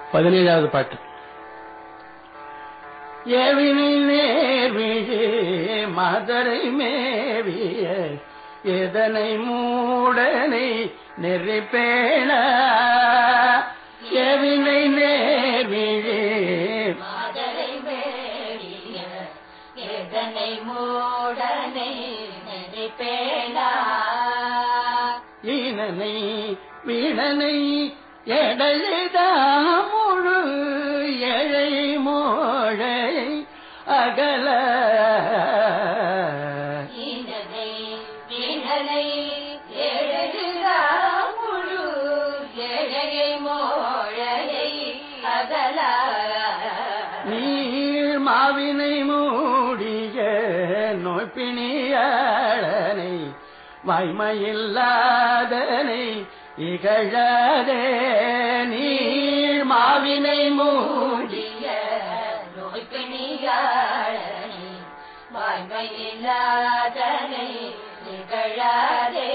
பதினேழாவது பாட்டு ஏவினை நேர்விழி மதுரை மேவிய எதனை மூடனை நெறிப்பேண ஏவினை நேர்விழி மாதரை மேடிய எதனை மூடனை நினைப்பேனா ஈனனை வீணனை எடலிதா முழு எழை மோழை அகல ஈனனை வீணனை ஏழெழுதா முழு ஏழையை மோழையை அகல நீர் மாவினை மூடிய நோய்பிணியாளனை வாய்மையில்லாதனை இகழாதே நீர் மாவினை மூடி மூடிய நோய் பிணியாளனை வாய்மையில்லாதனை நிகழாதே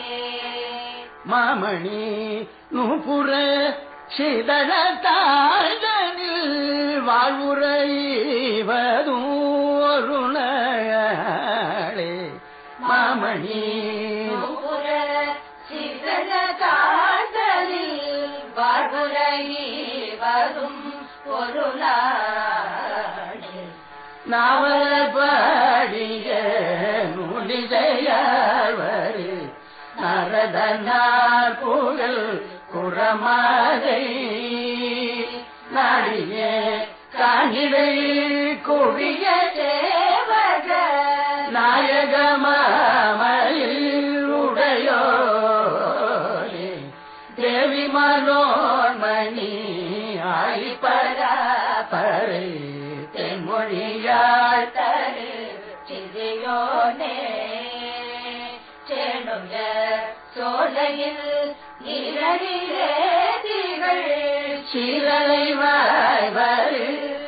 மாமணி நூபுற சிதற தாழ்தனில் வாழ்வுறைவதும் ஒரு நாளே மாமணி நூபுர சிதற காதலில் வாழ்வுரைவதும் ஒரு நாடு நாவலபாடிய நூலிசையாழ்வரு நரதனார் புகழ் குரமாதை நாடிய காணிடை கொடிய தேவக நாயகமாமையில் உடையோரே தேவி மனோன்மணி ஆயிப்பராபரை தென்மொழியாள் தரு சிறியோனே சேனுய சோலையில் நிழலிலே திகழ் சீரலை வாய்வரு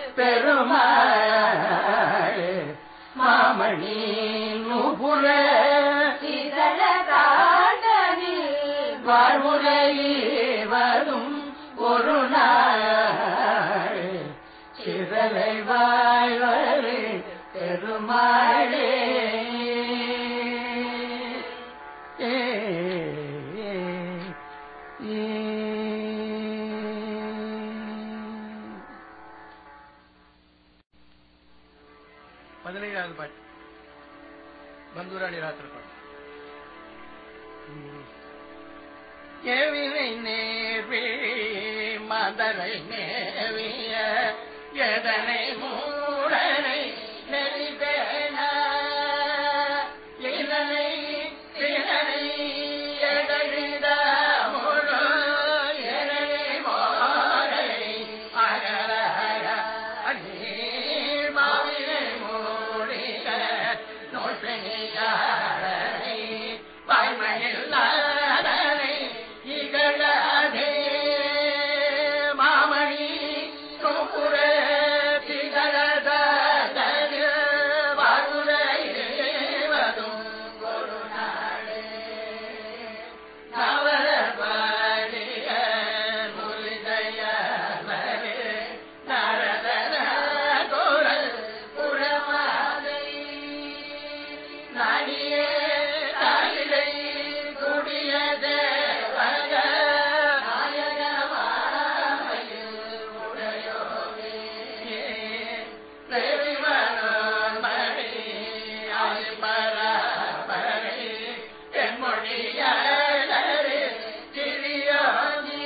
பெருமாள் மாமணி நூபுர சிதற காடனில் வாழ்வுரைவதும் ஒரு நாள் சிறலை வாழ்வரு பெருமாளே ஏ, ஏ, ஏ. பதினேழாவது பாட்டு பந்துராணி ராத்திர பாட்டு எவினை நேர்வே மதரை மேவிய எதனை மூடனை நெறிவேண இதனை திறனை எதழித முழு எனை மோரை அகர அநீர் மாவினை மூடிக நோய்பிணியாரனை வாய்மையில்லாதனை இகழாதே மாமணி நூப்புர திகழத வாழ்வுரைவதும் ஒரு நாளே நவரபாடிய முலிதையவரே நரதன குரல் புறமாதை நாடியே தாயிலை குடிய தேவக நாயகமாமையில் உடையோவே தேவிவனோன் மணி ஆய்பரபரை தென்மொழியாளரே சிறியோனி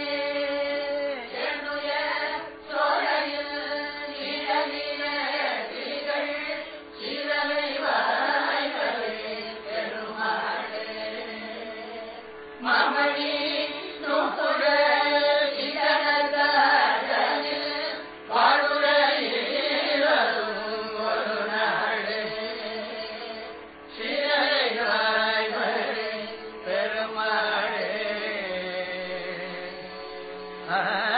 என்னுய சோலையில் நிழலிலே திகழ் சிறலை வாய்வரே பெருமாளே மாமணி நூப்புர இதனதாரில் வாழ்வுரையிலும் ஒரு நாளே சிறை வாய்வரே பெருமாளே ஆ